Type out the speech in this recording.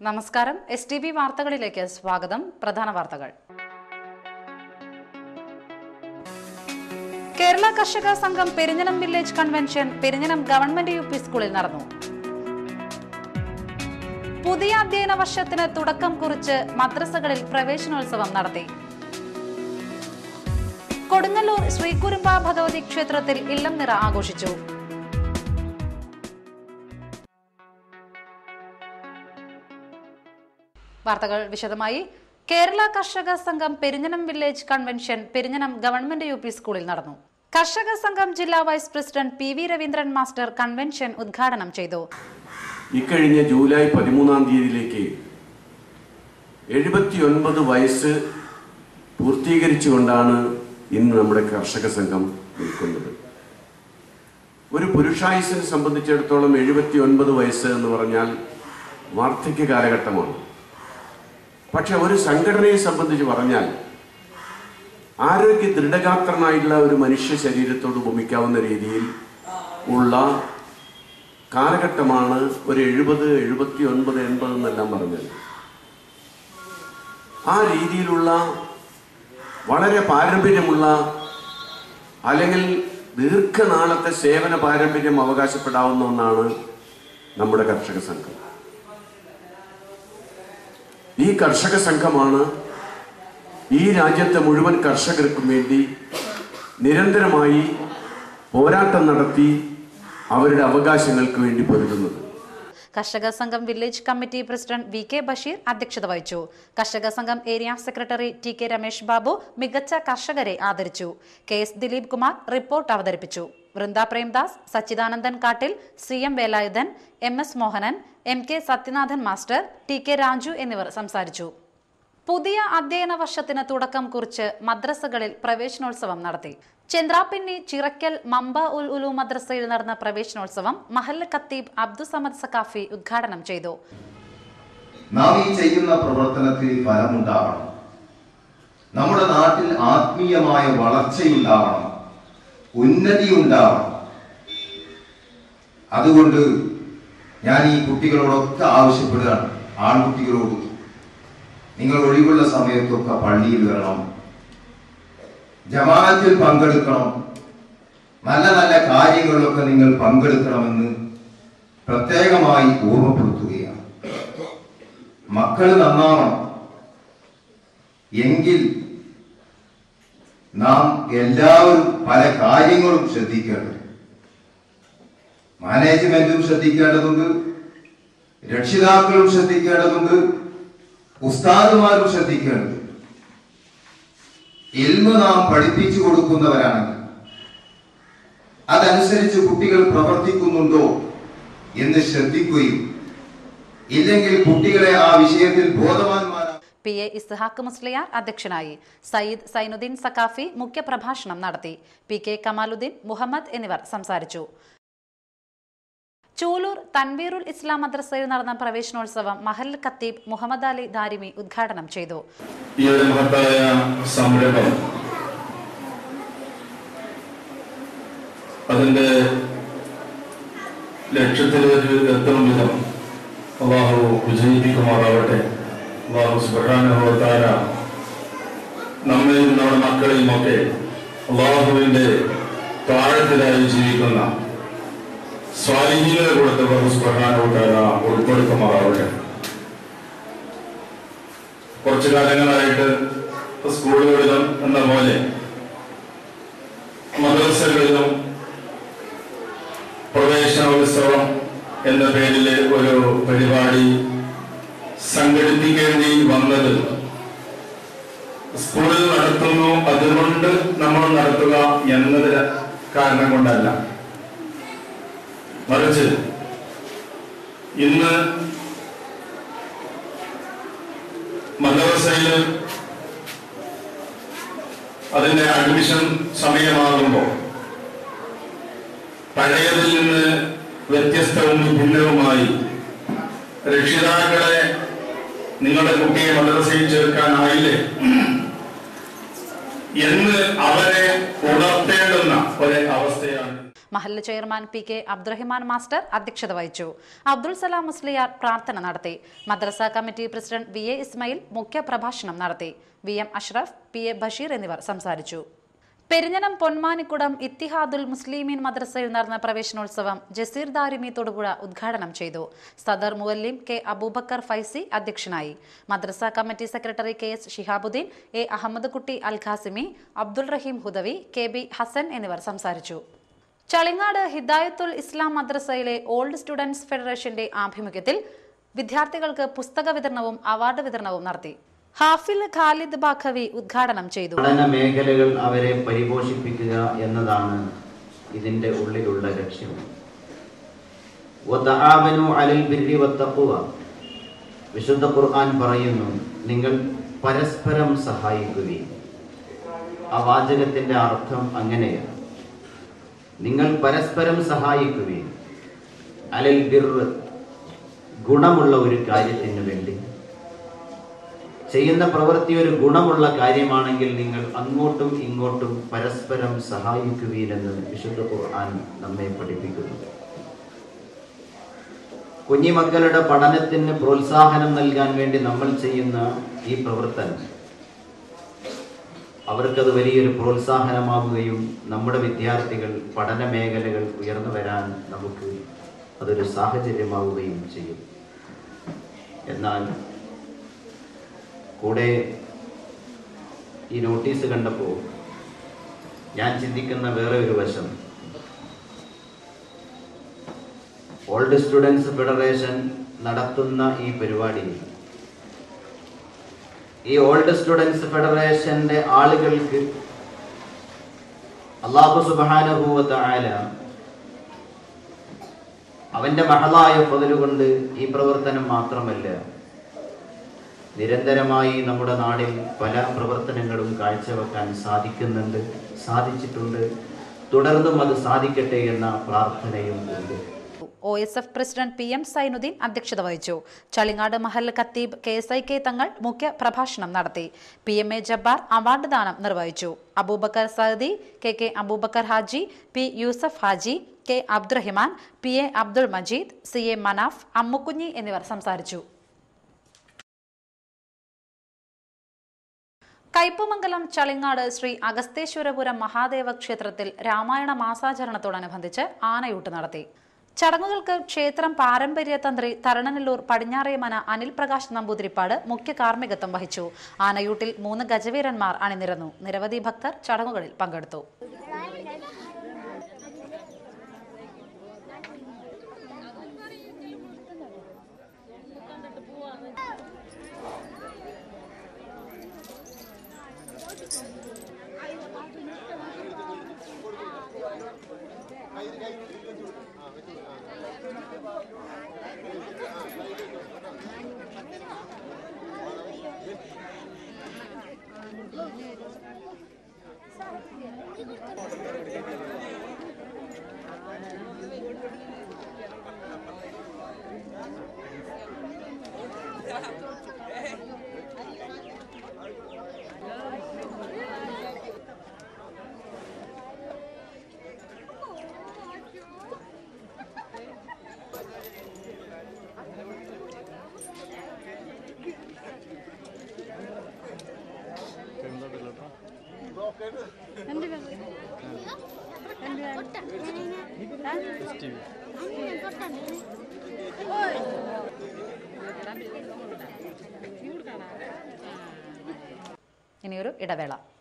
നമസ്കാരം S T B വാർത്തകളിലേക്ക് സ്വാഗതം പ്രധാന വാർത്തകൾ Kerala Karshaka Sangham Perinjanam village convention Perinjanam government U P സ്കൂളിൽ നടന്നു പുതിയ അധ്യയന വർഷത്തിന് തുടക്കം കുറിച്ച് മദ്രസകളിൽ പ്രവേശനോത്സവം നടത്തി കൊടുങ്ങല്ലൂർ ശ്രീകുരുമ്പ ഭഗവതി ക്ഷേത്രത്തിൽ ഇല്ലം നിറ ആഘോഷിച്ചു വാർത്തകൾ വിശദമായി Kerala Karshaka Sangham Perinjanam village convention Perinjanam government U P സ്കൂളിൽ നടന്നു കർഷക സംഘം ജില്ലാ vice president P V Raveendran master convention ഉദ്ഘാടനം ചെയ്തു ഇക്കഴിഞ്ഞ ജൂലൈ പതിമൂന്നാം തീയതിയിലേക്ക് എഴുപത്തിയൊൻപത് വയസ്സ് പൂർത്തീകരിച്ചുകൊണ്ടാണ് ഇന്ന് നമ്മുടെ കർഷക സംഘം നിൽക്കുന്നത് ഒരു പുരുഷായുസിനെ സംബന്ധിച്ചിടത്തോളം എഴുപത്തി ഒൻപത് വയസ്സ് എന്ന് പറഞ്ഞാൽ വാർദ്ധക്യ കാലഘട്ടമാണ് പക്ഷെ ഒരു സംഘടനയെ സംബന്ധിച്ച് പറഞ്ഞാൽ ആരോഗ്യ ദൃഢഗാത്രനായിട്ടുള്ള ഒരു മനുഷ്യ ശരീരത്തോട് ഉപമിക്കാവുന്ന രീതിയിൽ ഉള്ള കാലഘട്ടമാണ് ഒരു എഴുപത് എഴുപത്തി ഒൻപത് എൺപത് എന്നെല്ലാം പറഞ്ഞത് ആ രീതിയിലുള്ള വളരെ പാരമ്പര്യമുള്ള അല്ലെങ്കിൽ ദീർഘനാളത്തെ സേവന പാരമ്പര്യം അവകാശപ്പെടാവുന്ന ഒന്നാണ് നമ്മുടെ കർഷക സംഘം ഈ കർഷക സംഘമാണ് ഈ രാജ്യത്തെ മുഴുവൻ കർഷകർക്കും വേണ്ടി നിരന്തരമായി പോരാട്ടം നടത്തി അവരുടെ അവകാശങ്ങൾക്ക് വേണ്ടി പൊരുതുന്നത് Karshaka Sangham village committee president V K Basheer അധ്യക്ഷത വഹിച്ചു Karshaka Sangham area secretary T K Ramesh Babu മികച്ച കർഷകരെ ആദരിച്ചു K S Dileep Kumar report അവതരിപ്പിച്ചു Vrinda Premdas Sachidanandan Kattil C M Velayudhan M S Mohanan M K Sathyanathan master T K Raju എന്നിവർ സംസാരിച്ചു പുതിയ അധ്യയന വർഷത്തിന് തുടക്കം കുറിച്ച് മദ്രസകളിൽ പ്രവേശനോത്സവം നടത്തി ചന്ദ്രാപിന്നി ചിറക്കൽ മമ്പ ഉൽ ഉലു മദ്രസയിൽ നടന്ന പ്രവേശനോത്സവം മഹല്ല് ഖത്തീബ് അബ്ദുസമദ് സക്കാഫി ഉദ്ഘാടനം ചെയ്തു നാം ഈ ചെയ്യുന്ന പ്രവർത്തനത്തിൽ ഫലമുണ്ടാവണം നമ്മുടെ നാട്ടിൽ ആത്മീയമായ വളർച്ചയുണ്ടാവണം ഉന്നതി ഉണ്ടാവണം അതുകൊണ്ട് ഞാൻ ഈ കുട്ടികളോടൊക്കെ ആവശ്യപ്പെടുകയാണ് ആൺകുട്ടികളോട് നിങ്ങൾ ഒഴിവുള്ള സമയത്തൊക്കെ പള്ളിയിൽ വരണം ജമാഅത്തിൽ പങ്കെടുക്കണം നല്ല നല്ല കാര്യങ്ങളിലൊക്കെ നിങ്ങൾ പങ്കെടുക്കണമെന്ന് പ്രത്യേകമായി ഓർമ്മപ്പെടുത്തുകയാണ് മക്കൾ നന്നാവണം എങ്കിൽ നാം എല്ലാവരും പല കാര്യങ്ങളും ശ്രദ്ധിക്കേണ്ടത് മാനേജ്മെന്റും ശ്രദ്ധിക്കേണ്ടതുണ്ട് രക്ഷിതാക്കളും ശ്രദ്ധിക്കേണ്ടതുണ്ട് ഉസ്താദുമാരും ശ്രദ്ധിക്കേണ്ടത് ഇൽമ നാം പഠിപ്പിച്ചു കൊടുക്കുന്നവരാണെങ്കിൽ അതനുസരിച്ച് കുട്ടികൾ പ്രവർത്തിക്കുന്നുണ്ടോ എന്ന് ശ്രദ്ധിക്കുകയും ഇല്ലെങ്കിൽ കുട്ടികളെ ആ വിഷയത്തിൽ ബോധവാന്മാരാ പി എ ഇസ്ഹാഖ് മുസ്ലിയാർ അധ്യക്ഷനായി സയ്യിദ് സൈനുദ്ദീൻ സക്കാഫി മുഖ്യപ്രഭാഷണം നടത്തി പി കെ കമാലുദ്ദീൻ മുഹമ്മദ് എന്നിവർ സംസാരിച്ചു ചൂലൂർ തൻവീറുൽ ഇസ്ലാം മദ്രസയിൽ നടന്ന പ്രവേശനോത്സവം മഹൽ ഖത്തീബ് മുഹമ്മദ് അലി ദാരിമി ഉദ്ഘാടനം ചെയ്തു ഈ ഒരു മഹത്തായ സംരംഭം അതിന്റെ ലക്ഷ്യത്തിലേക്ക് എത്തും വിധം അള്ളാഹു വിജയിപ്പിക്കുമാറാവട്ടെ അള്ളാഹു സുബ്രഹാനുഭവത്താര നമ്മയും നമ്മുടെ മക്കളെയും ഒക്കെ അള്ളാഹുവിന്റെ താഴത്തിലായി ജീവിക്കുന്ന സ്വാധീനങ്ങളെ കൊടുത്ത് അള്ളാഹു സുബ്രഹാനുഭവത്താര ഉൾപ്പെടുത്തുമാറാവട്ടെ കുറച്ചു കാലങ്ങളായിട്ട് സ്കൂളുകളിലും എന്ന പോലെ മദ്രസകളിലും പ്രവേശനോത്സവം എന്ന പേരിൽ ഒരു പരിപാടി സംഘടിപ്പിക്കേണ്ടി വന്നത് സ്കൂളിൽ നടത്തുന്നു അതുകൊണ്ട് നമ്മൾ നടത്തുക എന്നത് കാരണം കൊണ്ടല്ല മറിച്ച് ഇന്ന് മദ്രസയിൽ അതിന്റെ അഡ്മിഷൻ സമയമാകുമ്പോൾ പഴയതിൽ നിന്ന് വ്യത്യസ്തവും ഭിന്നവുമായി രക്ഷിതാക്കളെ നിങ്ങളുടെ കുട്ടിയെ മദ്രസയിൽ ചേർക്കാനായില്ലേ എന്ന് അവരെ ഉണർത്തേണ്ടുന്ന ഒരു അവസ്ഥയാണ് മഹല്ല് chairman P K Abdurahiman master അധ്യക്ഷത വഹിച്ചു അബ്ദുൾ സലാം മുസ്ലിയാർ പ്രാർത്ഥന നടത്തി മദ്രസ committee president V A Ismail മുഖ്യ പ്രഭാഷണം നടത്തി V M Ashraf P A Basheer എന്നിവർ സംസാരിച്ചു പെരിഞ്ഞനം പൊന്മാനിക്കുടം ഇത്തിഹാദുൽ മുസ്ലിമീൻ മദ്രസയിൽ നടന്ന പ്രവേശനോത്സവം ജസീർ ദാരിമി തൊടുപുഴ ഉദ്ഘാടനം ചെയ്തു സദർ മുവല്ലിം കെ അബൂബക്കർ ഫൈസി അധ്യക്ഷനായി മദ്രസ committee secretary K S Shihabuddin A Ahammed Kutty Al Qasimi Abdul Rahim Hudawi K B Hassan എന്നിവർ സംസാരിച്ചു ചളിങ്ങാട് ഹിദായത്തുൽ ഇസ്ലാം മദ്രസയിലെ ഓൾഡ് സ്റ്റുഡൻസ് ഫെഡറേഷന്റെ ആഭിമുഖ്യത്തിൽ വിദ്യാർത്ഥികൾക്ക് പുസ്തക വിതരണവും അവാർഡ് വിതരണവും നടത്തി ഹാഫിൽ ഖാലിദ് ബാഖവി ഉദ്ഘാടനം ചെയ്തു പഠന മേഖലകൾ അവരെ പരിപോഷിപ്പിക്കുക എന്നതാണ് ഇതിന്റെ ഉള്ളിലുള്ള ലക്ഷ്യം വതആവനു അലൽ ബിർരി വത്തഖ്വ. വിശുദ്ധ ഖുർആൻ പറയുന്നു നിങ്ങൾ പരസ്പരം സഹായിക്കുകയും ആ വാചകത്തിന്റെ അർത്ഥം അങ്ങനെയാണ് നിങ്ങൾ പരസ്പരം സഹായിക്കുകയും അലൽ ബിർ ഗുണമുള്ള ഒരു കാര്യത്തിന് വേണ്ടി ചെയ്യുന്ന പ്രവൃത്തി ഒരു ഗുണമുള്ള കാര്യമാണെങ്കിൽ നിങ്ങൾ അങ്ങോട്ടും ഇങ്ങോട്ടും പരസ്പരം സഹായിക്കുകയില്ലെന്ന് വിശുദ്ധ ഖുർആൻ നമ്മെ പഠിപ്പിക്കുന്നു കുഞ്ഞിമക്കളുടെ പഠനത്തിന് പ്രോത്സാഹനം നൽകാൻ വേണ്ടി നമ്മൾ ചെയ്യുന്ന ഈ പ്രവർത്തനം അവർക്കത് വലിയൊരു പ്രോത്സാഹനമാവുകയും നമ്മുടെ വിദ്യാർത്ഥികൾ പഠന മേഖലകൾ ഉയർന്നു വരാൻ നമുക്ക് അതൊരു സാഹചര്യമാവുകയും ചെയ്യും എന്നാൽ കൂടെ ഈ നോട്ടീസ് കണ്ടപ്പോൾ ഞാൻ ചിന്തിക്കുന്ന വേറെ ഒരു വശം ഓൾഡ് സ്റ്റുഡൻസ് ഫെഡറേഷൻ നടത്തുന്ന ഈ പരിപാടിയിൽ ഈ ഓൾഡ് സ്റ്റുഡൻസ് ഫെഡറേഷന്റെ ആളുകൾക്ക് അള്ളാഹു സുബാനുഭൂവത്ത ആല അവന്റെ മഹളായ പൊതലുകൊണ്ട് ഈ പ്രവർത്തനം മാത്രമല്ല നിരന്തരമായി നമ്മുടെ നാടിൽ പല പ്രവർത്തനങ്ങളും കാഴ്ചവെക്കാൻ സാധിക്കുന്നുണ്ട് സാധിച്ചിട്ടുണ്ട് തുടർന്നും അത് സാധിക്കട്ടെ എന്ന പ്രാർത്ഥനയും ഉണ്ട് O S F president P M Sainuddin അധ്യക്ഷത വഹിച്ചു ചളിങ്ങാട് മഹൽ ഖത്തീബ് കെ എസ് ഐ കെ തങ്ങൾ മുഖ്യ പ്രഭാഷണം നടത്തി P M A Jabbar award ദാനം നിർവഹിച്ചു Abubakar Saadi K K Abubakar Haji P Yusuf Haji K Abdurahiman P A Abdul Majeed C A Manaf Ammukunji എന്നിവർ സംസാരിച്ചു കയ്പമംഗലം ചളിങ്ങാട് ശ്രീ അഗസ്തേശ്വരപുരം മഹാദേവ ക്ഷേത്രത്തിൽ രാമായണ മാസാചരണത്തോടനുബന്ധിച്ച് ആനയൂട്ട് നടത്തി ചടങ്ങുകൾക്ക് ക്ഷേത്രം പാരമ്പര്യ തന്ത്രി തരണനെല്ലൂർ പടിഞ്ഞാറേമന അനിൽ പ്രകാശ് നമ്പൂതിരിപ്പാട് മുഖ്യ കാർമ്മികത്വം വഹിച്ചു ആനയൂട്ടിൽ മൂന്ന് ഗജവീരന്മാർ അണിനിരന്നു നിരവധി ഭക്തർ ചടങ്ങുകളിൽ പങ്കെടുത്തു ഇനിയൊരു ഇടവേള